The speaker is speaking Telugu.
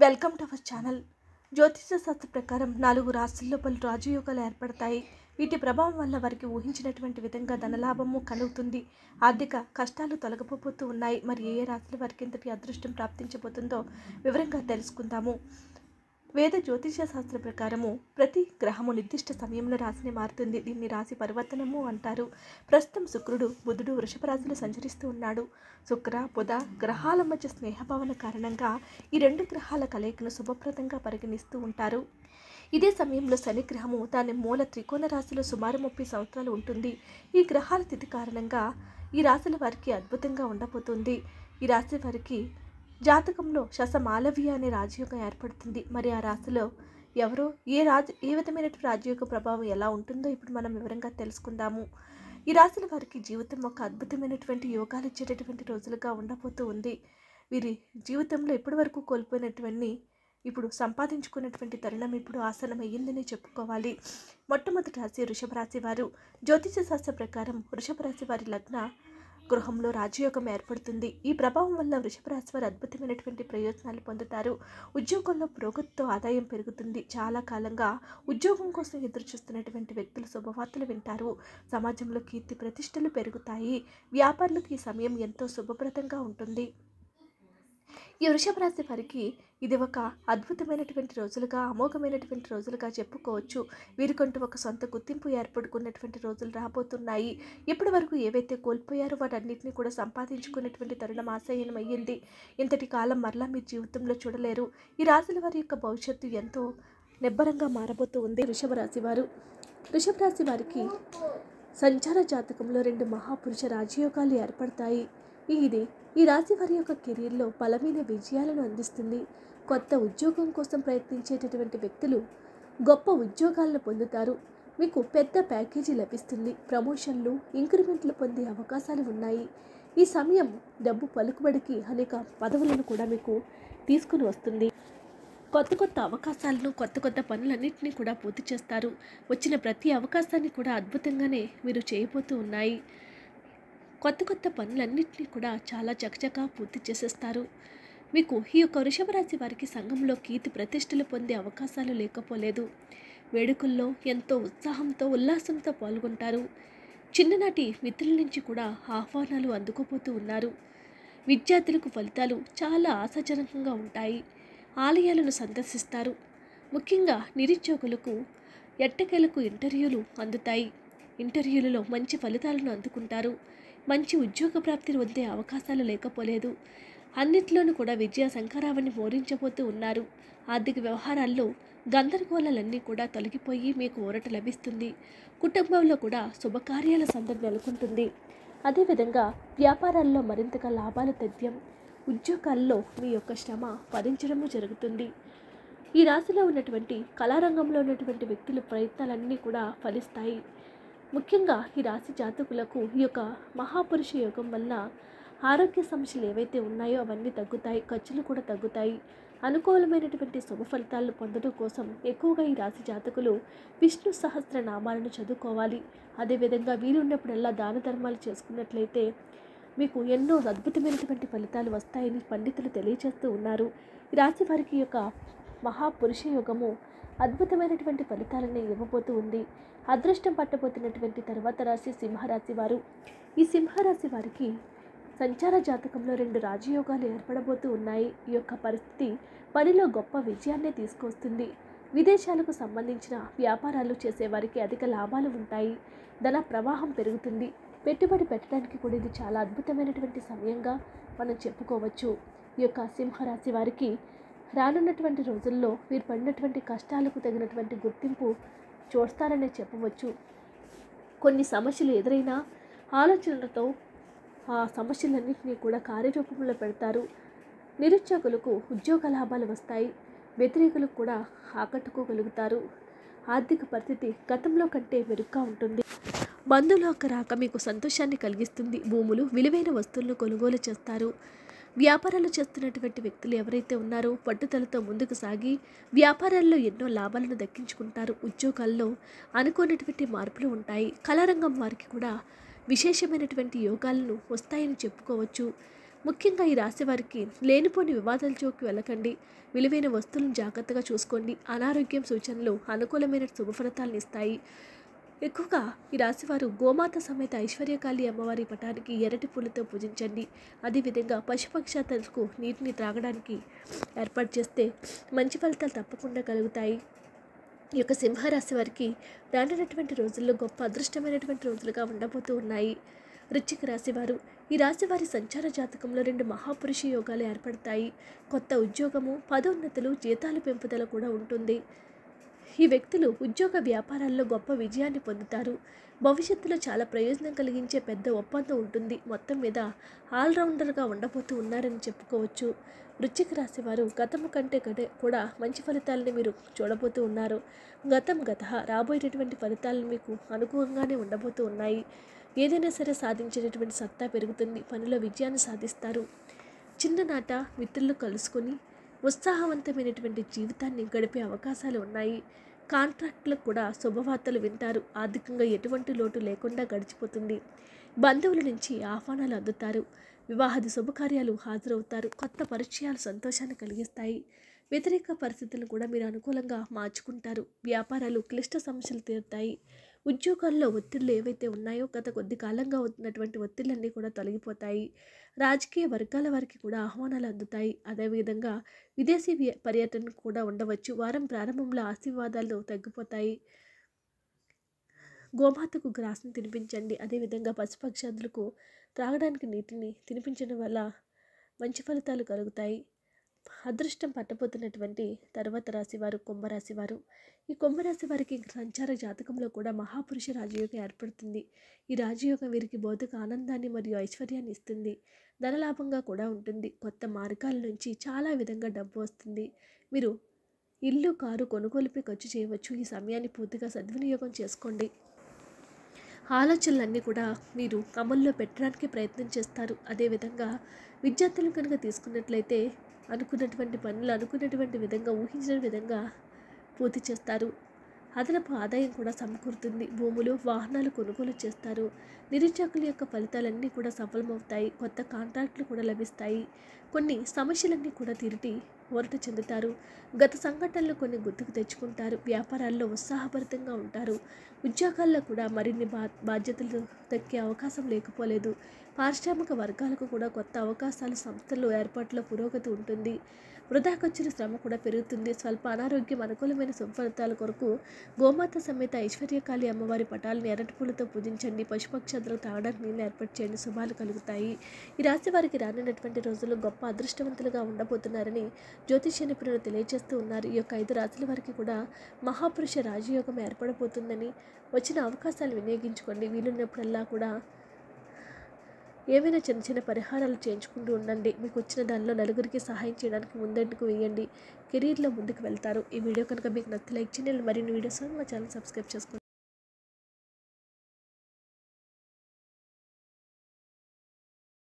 వెల్కమ్ టు అవర్ ఛానల్ జ్యోతిష శాస్త్ర ప్రకారం నాలుగు రాశుల్లో పలు రాజయోగాలు ఏర్పడతాయి వీటి ప్రభావం వల్ల వారికి ఊహించినటువంటి విధంగా ధనలాభము కలుగుతుంది ఆర్థిక కష్టాలు తొలగిపోతూ ఉన్నాయి మరి ఏ ఏ రాశుల వారికి ఇంతటి అదృష్టం ప్రాప్తించబోతుందో వివరంగా తెలుసుకుందాము వేద జ్యోతిష శాస్త్ర ప్రకారము ప్రతి గ్రహము నిర్దిష్ట సమయంలో రాశిని మారుతుంది దీన్ని రాశి పరివర్తనము అంటారు ప్రస్తుతం శుక్రుడు బుధుడు వృషభ రాశిలో సంచరిస్తూ ఉన్నాడు శుక్ర బుధ గ్రహాల మధ్య స్నేహభావన కారణంగా ఈ రెండు గ్రహాల కలయికను శుభప్రదంగా పరిగణిస్తూ ఉంటారు ఇదే సమయంలో శని గ్రహము దాని మూల త్రికోణ రాశిలో సుమారు ముప్పై సంవత్సరాలు ఉంటుంది ఈ గ్రహాల తిథి కారణంగా ఈ రాశుల వారికి అద్భుతంగా ఉండబోతుంది ఈ రాశి వారికి జాతకంలో శసమాలవ్య అనే రాజయోగం ఏర్పడుతుంది మరి ఆ రాశిలో ఎవరో ఏ రాజ ఏ విధమైనటువంటి రాజయోగ ప్రభావం ఎలా ఉంటుందో ఇప్పుడు మనం వివరంగా తెలుసుకుందాము ఈ రాశుల వారికి జీవితం ఒక అద్భుతమైనటువంటి యోగాలు ఇచ్చేటటువంటి రోజులుగా ఉండబోతూ ఉంది వీరి జీవితంలో ఇప్పటి వరకు కోల్పోయినటువంటి ఇప్పుడు సంపాదించుకున్నటువంటి తరుణం ఇప్పుడు ఆసనం అయ్యిందని చెప్పుకోవాలి మొట్టమొదటి రాశి వృషభ రాశి వారు జ్యోతిష శాస్త్ర ప్రకారం వృషభ రాశి వారి లగ్న గృహంలో రాజయోగం ఏర్పడుతుంది ఈ ప్రభావం వల్ల వృషభ రాశి వారు అద్భుతమైనటువంటి ప్రయోజనాలు పొందుతారు ఉద్యోగంలో పురోగతితో ఆదాయం పెరుగుతుంది చాలా కాలంగా ఉద్యోగం కోసం ఎదురు చూస్తున్నటువంటి వ్యక్తులు శుభవార్తలు వింటారు సమాజంలో కీర్తి ప్రతిష్టలు పెరుగుతాయి వ్యాపారులకు ఈ సమయం ఎంతో శుభప్రదంగా ఉంటుంది ఈ వృషభ రాశి వారికి ఇది ఒక అద్భుతమైనటువంటి రోజులుగా అమోఘమైనటువంటి రోజులుగా చెప్పుకోవచ్చు వీరికంటూ ఒక సొంత గుర్తింపు ఏర్పడుకున్నటువంటి రోజులు రాబోతున్నాయి ఇప్పటి వరకు ఏవైతే కోల్పోయారో వాటన్నిటిని కూడా సంపాదించుకున్నటువంటి తరుణం ఆశయనం అయ్యింది ఇంతటి కాలం మరలా మీ జీవితంలో చూడలేరు ఈ రాశుల వారి యొక్క భవిష్యత్తు ఎంతో నిబ్బరంగా మారబోతూ ఉంది వృషభ రాశి వారు వృషభ రాశి వారికి సంచార జాతకంలో రెండు మహాపురుష రాజయోగాలు ఏర్పడతాయి ఇది ఈ రాశి వారి యొక్క కెరీర్లో బలమైన విజయాలను అందిస్తుంది కొత్త ఉద్యోగం కోసం ప్రయత్నించేటటువంటి వ్యక్తులు గొప్ప ఉద్యోగాలను పొందుతారు మీకు పెద్ద ప్యాకేజీ లభిస్తుంది ప్రమోషన్లు ఇంక్రిమెంట్లు పొందే అవకాశాలు ఉన్నాయి ఈ సమయం డబ్బు పలుకుబడికి అనేక పదవులను కూడా మీకు తీసుకుని వస్తుంది కొత్త కొత్త అవకాశాలను కొత్త కొత్త పనులన్నింటినీ కూడా పూర్తి చేస్తారు వచ్చిన ప్రతి అవకాశాన్ని కూడా అద్భుతంగానే మీరు చేయబోతూ ఉన్నాయి కొత్త కొత్త పనులన్నింటినీ కూడా చాలా చకచకా పూర్తి చేసేస్తారు మీకు ఈ యొక్క వృషభ రాశి వారికి సంఘంలో కీర్తి ప్రతిష్టలు పొందే అవకాశాలు లేకపోలేదు వేడుకల్లో ఎంతో ఉత్సాహంతో ఉల్లాసంతో పాల్గొంటారు చిన్ననాటి మిత్రుల నుంచి కూడా ఆహ్వానాలు అందుకోబోతూ ఉన్నారు విద్యార్థులకు ఫలితాలు చాలా ఆశాజనకంగా ఉంటాయి ఆలయాలను సందర్శిస్తారు ముఖ్యంగా నిరుద్యోగులకు ఎట్టకేలకు ఇంటర్వ్యూలు అందుతాయి ఇంటర్వ్యూలలో మంచి ఫలితాలను అందుకుంటారు మంచి ఉద్యోగ ప్రాప్తిని పొందే అవకాశాలు లేకపోలేదు అన్నిట్లోనూ కూడా విజయ శంకరావని మోరించబోతూ ఉన్నారు ఆర్థిక వ్యవహారాల్లో గందరగోళాలన్నీ కూడా తొలగిపోయి మీకు ఊరట లభిస్తుంది కుటుంబంలో కూడా శుభకార్యాల సందడి నెలకొంటుంది అదేవిధంగా వ్యాపారాల్లో మరింతగా లాభాలు తథ్యం ఉద్యోగాల్లో మీ యొక్క శ్రమ ఫలించడము జరుగుతుంది ఈ రాశిలో ఉన్నటువంటి కళారంగంలో ఉన్నటువంటి వ్యక్తుల ప్రయత్నాలన్నీ కూడా ఫలిస్తాయి ముఖ్యంగా ఈ రాశి జాతకులకు ఈ యొక్క మహాపురుష యోగం వల్ల ఆరోగ్య సమస్యలు ఏవైతే ఉన్నాయో అవన్నీ తగ్గుతాయి ఖర్చులు కూడా తగ్గుతాయి అనుకూలమైనటువంటి శుభ ఫలితాలను పొందడం కోసం ఎక్కువగా ఈ రాశి జాతకులు విష్ణు సహస్ర నామాలను చదువుకోవాలి అదేవిధంగా వీలున్నప్పుడల్లా దాన ధర్మాలు చేసుకున్నట్లయితే మీకు ఎన్నో అద్భుతమైనటువంటి ఫలితాలు వస్తాయని పండితులు తెలియజేస్తూ ఉన్నారు ఈ రాశి వారికి యొక్క మహాపురుష యోగము అద్భుతమైనటువంటి ఫలితాలను ఇవ్వబోతూ ఉంది అదృష్టం పట్టబోతున్నటువంటి తర్వాత రాశి సింహరాశి వారు ఈ సింహరాశి వారికి సంచార జాతకంలో రెండు రాజయోగాలు ఏర్పడబోతూ ఉన్నాయి ఈ యొక్క పరిస్థితి పనిలో గొప్ప విజయాన్నే తీసుకొస్తుంది విదేశాలకు సంబంధించిన వ్యాపారాలు చేసేవారికి అధిక లాభాలు ఉంటాయి ధన ప్రవాహం పెరుగుతుంది పెట్టుబడి పెట్టడానికి కూడా ఇది చాలా అద్భుతమైనటువంటి సమయంగా మనం చెప్పుకోవచ్చు ఈ యొక్క సింహరాశి వారికి రానున్నటువంటి రోజుల్లో వీరు పడినటువంటి కష్టాలకు తగినటువంటి గుర్తింపు చూస్తారనే చెప్పవచ్చు కొన్ని సమస్యలు ఎదురైనా ఆలోచనలతో ఆ సమస్యలన్నింటినీ కూడా కార్యరూపంలో పెడతారు నిరుద్యోగులకు ఉద్యోగ లాభాలు వస్తాయి వ్యతిరేకులకు కూడా ఆకట్టుకోగలుగుతారు ఆర్థిక పరిస్థితి గతంలో కంటే మెరుగ్గా ఉంటుంది బంధువుల యొక్క రాక మీకు సంతోషాన్ని కలిగిస్తుంది భూములు విలువైన వస్తువులను కొనుగోలు చేస్తారు వ్యాపారాలు చేస్తున్నటువంటి వ్యక్తులు ఎవరైతే ఉన్నారో పట్టుదలతో ముందుకు సాగి వ్యాపారాల్లో ఎన్నో లాభాలను దక్కించుకుంటారు ఉద్యోగాల్లో అనుకోనటువంటి మార్పులు ఉంటాయి కళారంగం వారికి కూడా విశేషమైనటువంటి యోగాలను వస్తాయని చెప్పుకోవచ్చు ముఖ్యంగా ఈ రాశి వారికి లేనిపోని వివాదాల జోకి వెళ్ళకండి విలువైన వస్తువులను జాగ్రత్తగా చూసుకోండి అనారోగ్యం సూచనలు అనుకూలమైన శుభ ఫలితాలను ఇస్తాయి ఎక్కువగా ఈ రాశివారు గోమాత సమేత ఐశ్వర్యకాళి అమ్మవారి పటానికి ఎర్రటి పూలతో పూజించండి అదేవిధంగా పశుపక్షాతలకు నీటిని త్రాగడానికి ఏర్పాటు చేస్తే మంచి ఫలితాలు తప్పకుండా కలుగుతాయి ఈ యొక్క సింహరాశి వారికి రానున్నటువంటి రోజుల్లో గొప్ప అదృష్టమైనటువంటి రోజులుగా ఉండబోతూ ఉన్నాయి వృశ్చిక రాశివారు ఈ రాశి వారి సంచార జాతకంలో రెండు మహాపురుష యోగాలు ఏర్పడతాయి కొత్త ఉద్యోగము పదోన్నతులు జీతాల పెంపుదల కూడా ఉంటుంది ఈ వ్యక్తులు ఉద్యోగ వ్యాపారాల్లో గొప్ప విజయాన్ని పొందుతారు భవిష్యత్తులో చాలా ప్రయోజనం కలిగించే పెద్ద ఒప్పందం ఉంటుంది మొత్తం మీద ఆల్రౌండర్గా ఉండబోతూ ఉన్నారని చెప్పుకోవచ్చు వృశ్చిక రాశి వారు గతము కంటే కటే కూడా మంచి ఫలితాలని మీరు చూడబోతూ ఉన్నారు గతం గత రాబోయేటటువంటి ఫలితాలను మీకు అనుకూలంగానే ఉండబోతూ ఉన్నాయి ఏదైనా సరే సాధించేటటువంటి సత్తా పెరుగుతుంది పనిలో విజయాన్ని సాధిస్తారు చిన్ననాట మిత్రులు కలుసుకొని ఉత్సాహవంతమైనటువంటి జీవితాన్ని గడిపే అవకాశాలు ఉన్నాయి కాంట్రాక్టులకు కూడా శుభవార్తలు వింటారు ఆర్థికంగా ఎటువంటి లోటు లేకుండా గడిచిపోతుంది బంధువుల నుంచి ఆహ్వానాలు అందుతారు వివాహాది శుభకార్యాలు హాజరవుతారు కొత్త పరిచయాలు సంతోషాన్ని కలిగిస్తాయి వ్యతిరేక పరిస్థితులను కూడా మీరు అనుకూలంగా మార్చుకుంటారు వ్యాపారాలు క్లిష్ట సమస్యలు తీరుతాయి ఉద్యోగాల్లో ఒత్తిళ్లు ఏవైతే ఉన్నాయో గత కొద్ది కాలంగా ఉన్నటువంటి ఒత్తిళ్ళన్నీ కూడా తొలగిపోతాయి రాజకీయ వర్గాల వారికి కూడా ఆహ్వానాలు అందుతాయి అదేవిధంగా విదేశీ వ్య- పర్యటన కూడా ఉండవచ్చు వారం ప్రారంభంలో ఆశీర్వాదాలు తగ్గిపోతాయి గోమాతకు గ్రాస్ని తినిపించండి అదేవిధంగా పశుపక్షాదులకు త్రాగడానికి నీటిని తినిపించడం వల్ల మంచి ఫలితాలు కలుగుతాయి అదృష్టం పట్టబోతున్నటువంటి తర్వాత రాశి వారు కుంభరాశి వారు ఈ కుంభరాశి వారికి సంచార జాతకంలో కూడా మహాపురుష రాజయోగం ఏర్పడుతుంది ఈ రాజయోగం వీరికి భౌతిక ఆనందాన్ని మరియు ఐశ్వర్యాన్ని ఇస్తుంది ధనలాభంగా కూడా ఉంటుంది కొత్త మార్గాల నుంచి చాలా విధంగా డబ్బు వస్తుంది మీరు ఇల్లు కారు కొనుగోలుపై ఖర్చు చేయవచ్చు ఈ సమయాన్ని పూర్తిగా సద్వినియోగం చేసుకోండి ఆలోచనలన్నీ కూడా మీరు అమల్లో పెట్టడానికి ప్రయత్నం చేస్తారు అదేవిధంగా విద్యార్థులు కనుక తీసుకున్నట్లయితే అనుకున్నటువంటి పనులు అనుకున్నటువంటి విధంగా ఊహించిన విధంగా పూర్తి చేస్తారు అదనపు ఆదాయం కూడా సమకూరుతుంది భూములు వాహనాలు కొనుగోలు చేస్తారు నిరుద్యోగుల యొక్క ఫలితాలన్నీ కూడా సఫలమవుతాయి కొత్త కాంట్రాక్టులు కూడా లభిస్తాయి కొన్ని సమస్యలన్నీ కూడా తిరిగి ఊరట చెందుతారు గత సంఘటనలు కొన్ని గుర్తుకు తెచ్చుకుంటారు వ్యాపారాల్లో ఉత్సాహభరితంగా ఉంటారు ఉద్యోగాల్లో కూడా మరిన్ని బా బాధ్యతలు దక్కే అవకాశం లేకపోలేదు పారిశ్రామిక వర్గాలకు కూడా కొత్త అవకాశాలు సంస్థల్లో ఏర్పాట్లో పురోగతి ఉంటుంది వృధాకొచ్చిన శ్రమ కూడా పెరుగుతుంది స్వల్ప అనారోగ్యం అనుకూలమైన సుఫలితాల కొరకు గోమాత సమేత ఐశ్వర్యకాళి అమ్మవారి పటాలను ఎర్రటి పూలతో పూజించండి పశుపక్షాదులకు తాగడానికి నీళ్ళు ఏర్పాటు చేయండి శుభాలు కలుగుతాయి ఈ రాశి వారికి రానున్నటువంటి రోజుల్లో గొప్ప అదృష్టవంతులుగా ఉండబోతున్నారని జ్యోతిష్య నిపుణులు తెలియజేస్తూ ఉన్నారు ఈ యొక్క ఐదు రాశుల వారికి కూడా మహాపురుష రాజయోగం ఏర్పడబోతుందని వచ్చిన అవకాశాలు వినియోగించుకోండి వీలున్నప్పుడల్లా కూడా ఏవైనా చిన్న చిన్న పరిహారాలు చేయించుకుంటూ ఉండండి మీకు వచ్చిన దానిలో నలుగురికి సహాయం చేయడానికి ముందండుకు వేయండి కెరీర్లో ముందుకు వెళ్తారు ఈ వీడియో కనుక మీకు నచ్చి లైక్ చేయండి మరిన్ని వీడియోస్ మా ఛానల్ సబ్స్క్రైబ్ చేసుకోండి